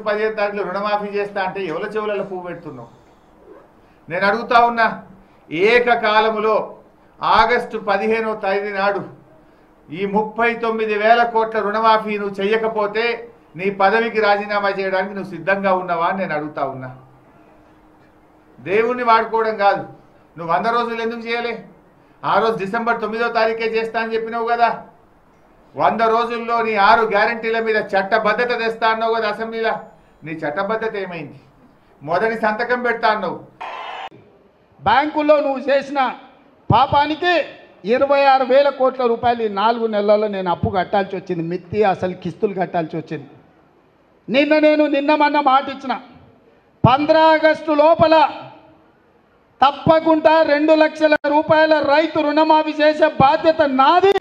పదిహేను తారీఖులు రుణమాఫీ చేస్తా అంటే ఎవరి చెవులలో పువ్వు పెడుతున్నావు నేను అడుగుతా ఉన్నా ఏకకాలములో ఆగస్టు పదిహేనో తేదీ నాడు ఈ ముప్పై తొమ్మిది వేల కోట్ల రుణమాఫీ నువ్వు చెయ్యకపోతే నీ పదవికి రాజీనామా చేయడానికి నువ్వు సిద్ధంగా ఉన్నావా అని నేను అడుగుతా ఉన్నా దేవుణ్ణి వాడుకోవడం కాదు నువ్వు వంద రోజులు ఎందుకు చేయలే ఆ రోజు డిసెంబర్ తొమ్మిదో తారీఖే చేస్తా అని చెప్పినావు కదా వంద రోజుల్లో నీ ఆరు గ్యారంటీల మీద చట్టబద్ధత తెస్తా అన్నావు కదా అసెంబ్లీలో నీ చట్టబద్ధత ఏమైంది మొదటి సంతకం పెడతా అన్నావు బ్యాంకుల్లో నువ్వు చేసిన పాపానికి ఇరవై ఆరు వేల కోట్ల రూపాయలు ఈ నాలుగు నెలల్లో నేను అప్పు కట్టాల్సి వచ్చింది మిత్తి అసలు కిస్తులు కట్టాల్సి వచ్చింది నిన్న నేను నిన్న మొన్న మాట ఇచ్చిన పంద్రా ఆగస్టు లోపల తప్పకుండా రెండు లక్షల రూపాయల రైతు రుణమాఫీ చేసే బాధ్యత నాది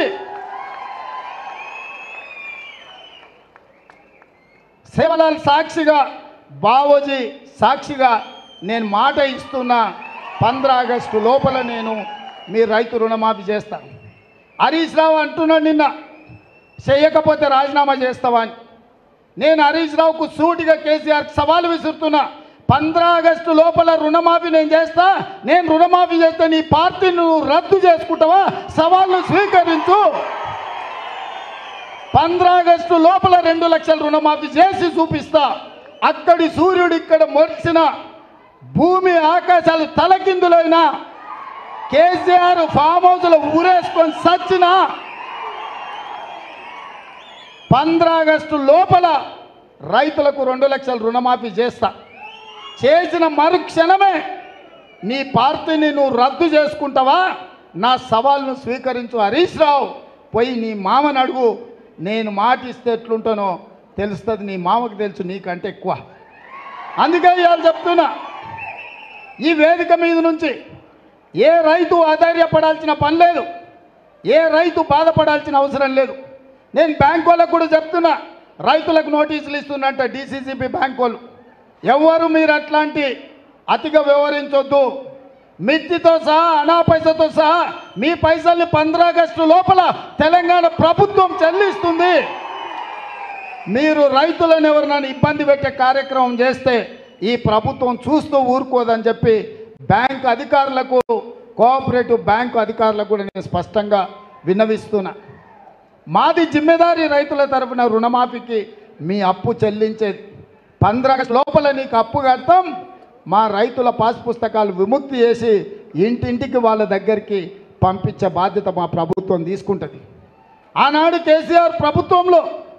సేవలాల్ సాక్షిగా బావోజీ సాక్షిగా నేను మాట ఇస్తున్నా పంద్రా ఆగస్టు లోపల నేను మీ రైతు రుణమాఫీ చేస్తా హరీష్ రావు అంటున్నాడు నిన్న చేయకపోతే రాజీనామా చేస్తావా అని నేను హరీష్ రావుకు సూటిగా కేసీఆర్ సవాలు విసురుతున్నా పంద్రా ఆగస్టు లోపల రుణమాఫీ నేను చేస్తా నేను రుణమాఫీ చేస్తే నీ పార్టీ నువ్వు రద్దు చేసుకుంటావా సవాళ్ళు స్వీకరించు పంద్రా ఆగస్టు లోపల రెండు లక్షల రుణమాఫీ చేసి చూపిస్తా అక్కడి సూర్యుడు ఇక్కడ మొరిసిన భూమి ఆకాశాలు తలకిందులైనా కేసీఆర్ ఫామ్ హౌస్లో ఊరేసుకొని సచ్చిన పంద్రా ఆగస్టు లోపల రైతులకు రెండు లక్షల రుణమాఫీ చేస్తా చేసిన మరుక్షణమే నీ పార్టీని నువ్వు రద్దు చేసుకుంటావా నా సవాల్ను స్వీకరించు హరీష్ రావు పోయి నీ మామని అడుగు నేను మాట ఇస్తే ఎట్లుంటానో తెలుస్తుంది నీ మామకు తెలుసు నీకంటే ఎక్కువ అందుకే ఇవాళ చెప్తున్నా ఈ వేదిక మీద నుంచి ఏ రైతు ఆధైర్యపడాల్సిన పని లేదు ఏ రైతు బాధపడాల్సిన అవసరం లేదు నేను బ్యాంక్ వాళ్ళకు కూడా చెప్తున్నా రైతులకు నోటీసులు ఇస్తున్నట్ట డీసీసీబీ బ్యాంక్ వాళ్ళు ఎవరు మీరు అట్లాంటి అతిగా వ్యవహరించొద్దు మిత్తితో సహా అనా పైసతో సహా మీ పైసల్ని పంద్రా ఆగస్టు లోపల తెలంగాణ ప్రభుత్వం చెల్లిస్తుంది మీరు రైతులను ఎవరినైనా ఇబ్బంది పెట్టే కార్యక్రమం చేస్తే ఈ ప్రభుత్వం చూస్తూ ఊరుకోదని చెప్పి బ్యాంక్ అధికారులకు కోఆపరేటివ్ బ్యాంకు అధికారులకు కూడా నేను స్పష్టంగా విన్నవిస్తున్నా మాది జిమ్మెదారీ రైతుల తరపున రుణమాఫీకి మీ అప్పు చెల్లించేది పంద్రా లోపల నీకు అప్పు కడతాం మా రైతుల పాస్ పుస్తకాలు విముక్తి చేసి ఇంటింటికి వాళ్ళ దగ్గరికి పంపించే బాధ్యత మా ప్రభుత్వం తీసుకుంటుంది ఆనాడు కేసీఆర్ ప్రభుత్వంలో